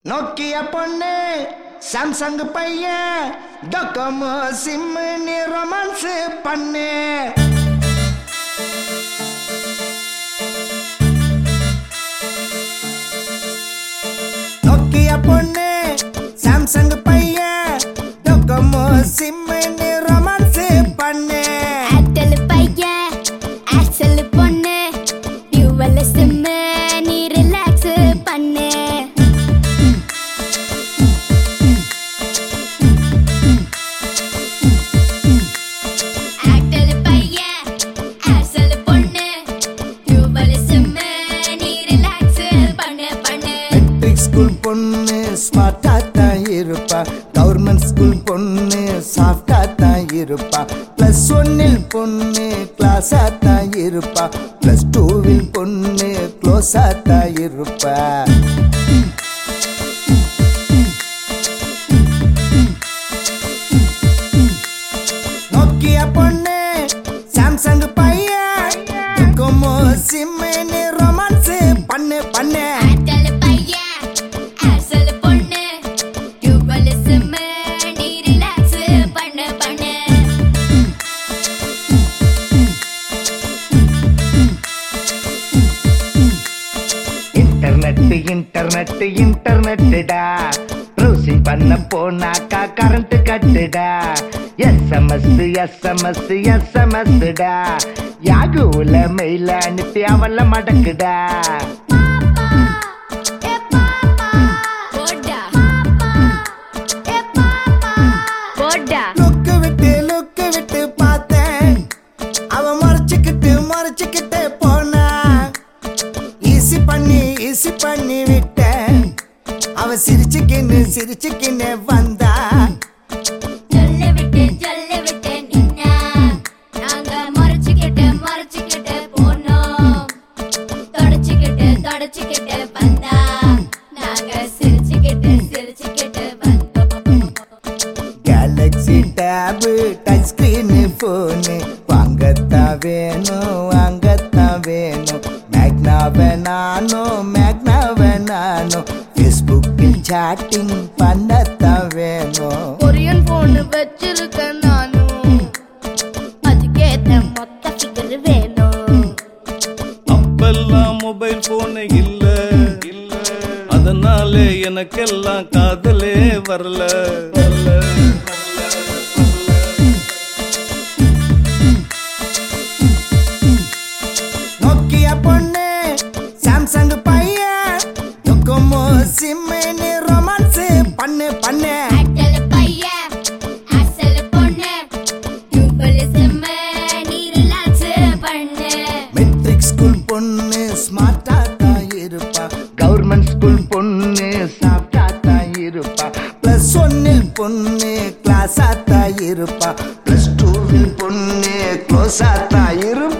நோக்கிய பொண்ணு சாம்சங் பையன் டொக்கமோ சிம்மு நீ ரொமான்ஸ் பண்ணு நோக்கிய பொண்ணு சாம்சங் பையன் டொக்கமோ சிம்மு நீ ரொமான்ஸ் பண்ணு ஏர்டெல் பையன் ஏர்செல் பொண்ணு டியூவல் சிம்மு நீ ரிலாக்ஸ் பண்ணு ஏர்டெல் பையன் ஏர்செல் பொண்ணு டியூவல் சிம்மு நீ ரிலாக்ஸ் பண்ணு பண்ணு மெட்ரிக் ஸ்கூல் பொண்ணு ஸ்மார்ட்டா தான் இருப்பா கவர்மெண்ட் ஸ்கூல் பொண்ணு சாஃப்டா தான் இருப்பா பிளஸ் ஒன்னில் பொண்ணு கிளாஸா தான் இருப்பா பிளஸ் டூவில் பொண்ணு க்ளோஸா தான் இருப்பா நோக்கிய பொண்ணு சாம்சங் பையன் கொமோ சிம்னு ரொமான்ஸ் பண்ணு பண்ணு ஏர்டெல் பையன் ஏர்செல் பொண்ணு டியூவல் சிம்மு நீ ரிலாக்ஸ் பண்ணு பண்ணு இன்டர்நெட் இன்டர்நெட் இன்டர்நெட்டுடா ப்ரௌசிங் பண்ண போனாக்கா கரண்ட் கட்டுடா எஸ்எம்எஸ் எஸ்எம்எஸ் எஸ்எம்எஸ்டா யாகுல மெயில அனுப்பி அவள மடக்குடா போடா போடா லுக்கு விட்டு லுக்கு விட்டு பார்த்தேன் அவ மறைச்சுக்கிட்டு மறைச்சுக்கிட்டு போனா ஈசி பண்ணி ஈசி பண்ணி விட்டேன் அவ சிரிச்சுக்கின்னு சிரிச்சுக்கின்னு வந்தா சொல்ல விட்டு சொல்ல விட்டு நின்னா நாங்க மறைச்சுக்கிட்டு மறைச்சுக்கிட்டு போனோம் தொடச்சுக்கிட்டு தொடச்சுக்கிட்டு வந்தா நாங்க சிரிச்சுக்கிட்டு சிரிச்சுக்கிட்டு வந்தோம் Galaxy tab touch screen phone வாங்கத்தான் வேணும் வாங்கத்தான் வேணும் மேக்னா வேணானோ மேக்னா வேணானோ ஃபேஸ்புக்கில் சாட்டிங் பண்ணத்தான் வேணும் கொரியன் போன் வச்சிருக்கேன் நானும் அதுக்கேத்த மொத்த ஃபிகர் வேணும் அப்பெல்லாம் மொபைல் போனே இல்ல இல்ல அதனாலே எனக்கெல்லாம் காதலே வரல வரல, நோக்கிய பொண்ணு சாம்சங் பையன் டொக்கோமோ சிம்னு ரொமான்ஸ் பண்ணு பண்ணு அட்டல பையன் அசல் பொண்ணு டியூபல் செம்ம நீ ரிலாக்ஸ் பண்ணு மெட்ரிக் ஸ்கூல் பொண்ணு ஸ்மார்ட்டா தான் இருப்பா கவர்மெண்ட் ஸ்கூல் பொண்ணு சாஃப்டா தான் இருப்பா பிளஸ் ஒன்னில் பொண்ணு கிளாஸா தான் இருப்பா பிளஸ் டூவில் பொண்ணு க்ளோஸா தான் இருப்பா